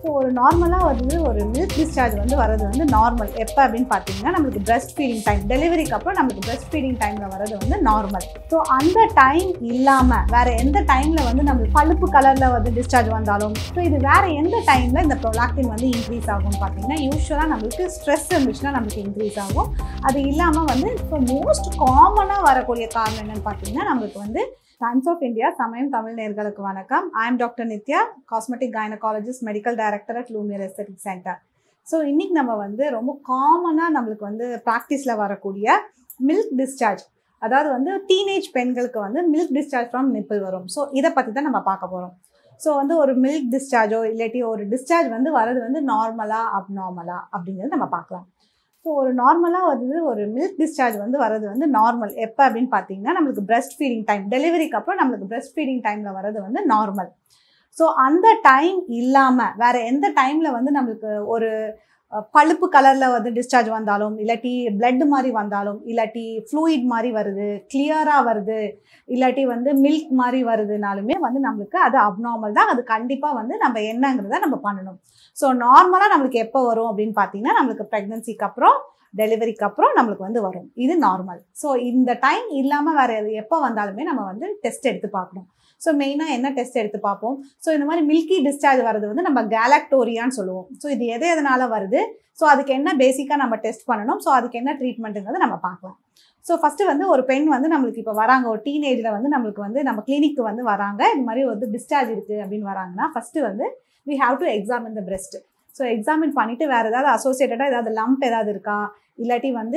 so ஒரு நார்மலாக வந்து ஒரு மில்க் டிஸ்சார்ஜ் வந்து வரது வந்து நார்மல் எப்போ அப்படின்னு பார்த்தீங்கன்னா நம்மளுக்கு பிரஸ்ட் ஃபீடிங் டைம் டெலிவரிக்கு அப்புறம் நம்மளுக்கு பிரஸ்ட் ஃபீடிங் டைமில் வரது வந்து நார்மல் ஸோ அந்த டைம் இல்லாமல் வேற எந்த டைமில் வந்து நம்மளுக்கு பழுப்பு கலரில் வந்து டிஸ்சார்ஜ் வந்தாலும் ஸோ இது வேற எந்த டைமில் இந்த ப்ரொலாக்டின் வந்து இன்க்ரீஸ் ஆகும்னு பார்த்தீங்கன்னா யூஸ்வலாக நம்மளுக்கு ஸ்ட்ரெஸ் இருந்துச்சுன்னா நம்மளுக்கு இன்க்ரீஸ் ஆகும் அது இல்லாமல் வந்து இப்போ மோஸ்ட் காமனாக வரக்கூடிய காரணம் என்னன்னு பார்த்தீங்கன்னா நம்மளுக்கு வந்து டைம்ஸ் ஆஃப் இந்தியா சமயம் தமிழ் நேர்களுக்கு வணக்கம் I am doctor Nithya cosmetic gynaecologist medical director at Lumiere aesthetic centre so இன்னைக்கு நம்ம வந்து ரொம்ப காமனாக நம்மளுக்கு வந்து ப்ராக்டிஸில் வரக்கூடிய மில்க் டிஸ்சார்ஜ் அதாவது வந்து டீனேஜ் பெண்களுக்கு வந்து மில்க் டிஸ்சார்ஜ் ஃப்ரம் நிப்பிள் வரும் ஸோ இதை பற்றி தான் நம்ம பார்க்க போகிறோம் ஸோ வந்து ஒரு மில்க் டிஸ்சார்ஜோ இல்லாட்டி ஒரு டிஸ்சார்ஜ் வந்து வரது வந்து நார்மலா அப்நார்மலா அப்படிங்கிறது நம்ம பார்க்கலாம் ஸோ ஒரு நார்மலாக வந்து ஒரு மில்க் டிஸ்சார்ஜ் வந்து வரது வந்து நார்மல் எப்போ அப்படின்னு பார்த்தீங்கன்னா நம்மளுக்கு பிரஸ்ட் ஃபீடிங் டைம் டெலிவரிக்கு அப்புறம் நம்மளுக்கு பிரஸ்ட் ஃபீடிங் டைமில் வரது வந்து நார்மல் ஸோ அந்த டைம் இல்லாமல் வேற எந்த டைமில் வந்து நம்மளுக்கு ஒரு அஹ், பழுப்பு கலரில் வந்து டிஸ்சார்ஜ் வந்தாலும் இல்லாட்டி பிளட் மாதிரி வந்தாலும் இல்லாட்டி ஃப்ளூயிட் மாதிரி வருது கிளியராக வருது இல்லாட்டி வந்து மில்க் மாதிரி வருதுனாலுமே வந்து நம்மளுக்கு அது அப்நார்மல் தான் அது கண்டிப்பாக வந்து நம்ம என்னங்கிறத நம்ம பண்ணணும் ஸோ நார்மலாக நம்மளுக்கு எப்போ வரும் அப்படின்னு பார்த்தீங்கன்னா நம்மளுக்கு ப்ரெக்னன்சிக்கு அப்புறம் டெலிவரிக்கு அப்புறம் நம்மளுக்கு வந்து வரும் இது நார்மல் ஸோ இந்த டைம் இல்லாமல் வேறு எது எப்போ வந்தாலுமே நம்ம வந்து டெஸ்ட் எடுத்து பார்க்கணும் ஸோ மெயினாக என்ன டெஸ்ட் எடுத்து பார்ப்போம் ஸோ இந்த மாதிரி மில்கி டிஸ்சார்ஜ் வரது வந்து நம்ம கேலக்டோரியான்னு சொல்லுவோம் ஸோ இது எது எதனால வருது ஸோ அதுக்கு என்ன பேசிக்காக நம்ம டெஸ்ட் பண்ணணும் ஸோ அதுக்கு என்ன ட்ரீட்மெண்ட்டுங்கிறத நம்ம பார்க்கலாம் ஸோ ஃபஸ்ட்டு வந்து ஒரு பெண் வந்து நம்மளுக்கு இப்போ வராங்க ஒரு டீனேஜில் வந்து நம்மளுக்கு வந்து நம்ம கிளினிக்கு வந்து வராங்க இது மாதிரி வந்து டிஸ்சார்ஜ் இருக்குது அப்படின்னு வராங்கன்னா ஃபஸ்ட்டு வந்து we have to examine the breast so examine பண்ணிவிட்டு வேறு ஏதாவது அசோசியேட்டடாக ஏதாவது லம்ப் ஏதாவது இருக்கா இல்லாட்டி வந்து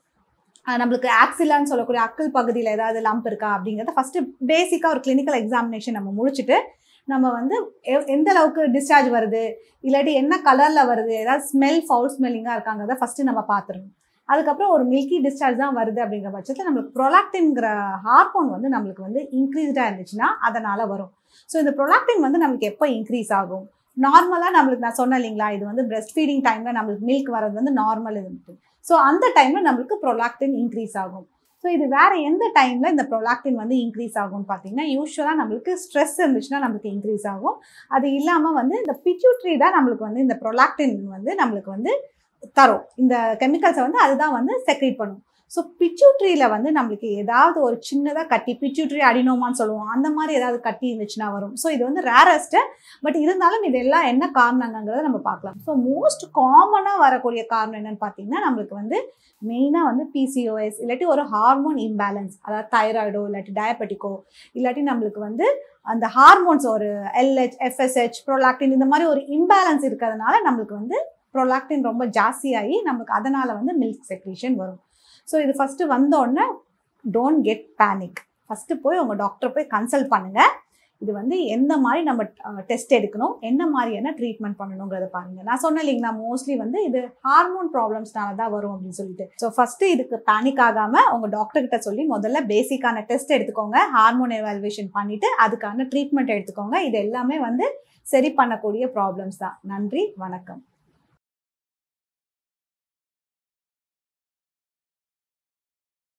அஹ், நம்மளுக்கு ஆக்சிலான்னு சொல்லக்கூடிய அக்கல் பகுதியில் ஏதாவது லம்ப் இருக்கா அப்படிங்கிறத ஃபஸ்ட்டு பேசிக்காக ஒரு கிளினிக்கல் எக்ஸாமினேஷன் நம்ம முடிச்சுட்டு நம்ம வந்து எ- எந்த அளவுக்கு டிஸ்சார்ஜ் வருது இல்லாட்டி என்ன கலரில் வருது ஏதாவது ஸ்மெல் ஃபவுல் ஸ்மெல்லிங்காக இருக்காங்கிறத ஃபஸ்ட்டு நம்ம பார்த்துருணும் அதுக்கப்புறம் ஒரு மில்கி டிஸ்சார்ஜ் தான் வருது அப்படிங்கிற பட்சத்தில் நம்மளுக்கு ப்ரொலாக்டின்ங்கிற ஹார்மோன் வந்து நம்மளுக்கு வந்து இன்க்ரீஸ்டாக இருந்துச்சுன்னா அதனால் வரும் ஸோ இந்த ப்ரொலாக்டின் வந்து நம்மளுக்கு எப்போ இன்க்ரீஸ் ஆகும் நார்மலாக நம்மளுக்கு நான் சொன்னேன் இல்லைங்களா இது வந்து பிரஸ்ட் ஃபீடிங் டைமில் நம்மளுக்கு மில்க் வரது வந்து நார்மல் இருந்துட்டு ஸோ அந்த டைமில் நம்மளுக்கு ப்ரொலாக்டின் இன்க்ரீஸ் ஆகும் ஸோ இது வேற எந்த டைமில் இந்த ப்ரொலாக்டின் வந்து இன்க்ரீஸ் ஆகும்னு பார்த்தீங்கன்னா யூஸ்வலாக நம்மளுக்கு ஸ்ட்ரெஸ் இருந்துச்சுன்னா நம்மளுக்கு இன்க்ரீஸ் ஆகும் அது இல்லாமல் வந்து இந்த பிச்சுட்ரி தான் நம்மளுக்கு வந்து இந்த ப்ரொலாக்டின் வந்து நம்மளுக்கு வந்து தரும் இந்த கெமிக்கல்ஸை வந்து அதுதான் வந்து செக்ரேட் பண்ணும் ஸோ பிச்சுட்ரியில் வந்து நம்மளுக்கு ஏதாவது ஒரு சின்னதாக கட்டி பிச்சுட்ரி அடினோமான்னு சொல்லுவோம் அந்த மாதிரி ஏதாவது கட்டி இருந்துச்சுன்னா வரும் ஸோ இது வந்து ரேரஸ்ட்டு பட் இருந்தாலும் இதெல்லாம் என்ன காரணங்கிறத நம்ம பார்க்கலாம் ஸோ மோஸ்ட் காமனாக வரக்கூடிய காரணம் என்னன்னு பார்த்தீங்கன்னா நம்மளுக்கு வந்து மெயினாக வந்து பிசிஓஎஸ் இல்லாட்டி ஒரு ஹார்மோன் இம்பேலன்ஸ் அதாவது தைராய்டோ இல்லாட்டி டயபெட்டிக்கோ இல்லாட்டி நம்மளுக்கு வந்து அந்த ஹார்மோன்ஸ் ஒரு எல்ஹெச் எஃப்எஸ்ஹெச் ப்ரோலாக்டின் இந்த மாதிரி ஒரு இம்பேலன்ஸ் இருக்கிறதுனால நம்மளுக்கு வந்து ப்ரோலாக்டின் ரொம்ப ஜாஸ்தியாகி நமக்கு அதனால் வந்து மில்க் செக்ரீஷன் வரும் ஸோ இது ஃபஸ்ட்டு வந்தோடனே டோன்ட் கெட் பேனிக் ஃபஸ்ட்டு போய் உங்கள் டாக்டரை போய் கன்சல்ட் பண்ணுங்கள் இது வந்து எந்த மாதிரி நம்ம டெஸ்ட் எடுக்கணும் என்ன மாதிரியான ட்ரீட்மெண்ட் பண்ணணுங்கிறத பாருங்க நான் சொன்னேன் இல்லைங்களா மோஸ்ட்லி வந்து இது ஹார்மோன் ப்ராப்ளம்ஸ்னால தான் வரும் அப்படின்னு சொல்லிட்டு ஸோ ஃபர்ஸ்ட் இதுக்கு பேனிக் ஆகாம உங்க டாக்டர் கிட்ட சொல்லி முதல்ல பேசிக்கான டெஸ்ட் எடுத்துக்கோங்க ஹார்மோன் எவாலுவேஷன் பண்ணிட்டு அதுக்கான ட்ரீட்மெண்ட் எடுத்துக்கோங்க இது எல்லாமே வந்து சரி பண்ணக்கூடிய ப்ராப்ளம்ஸ் தான் நன்றி வணக்கம்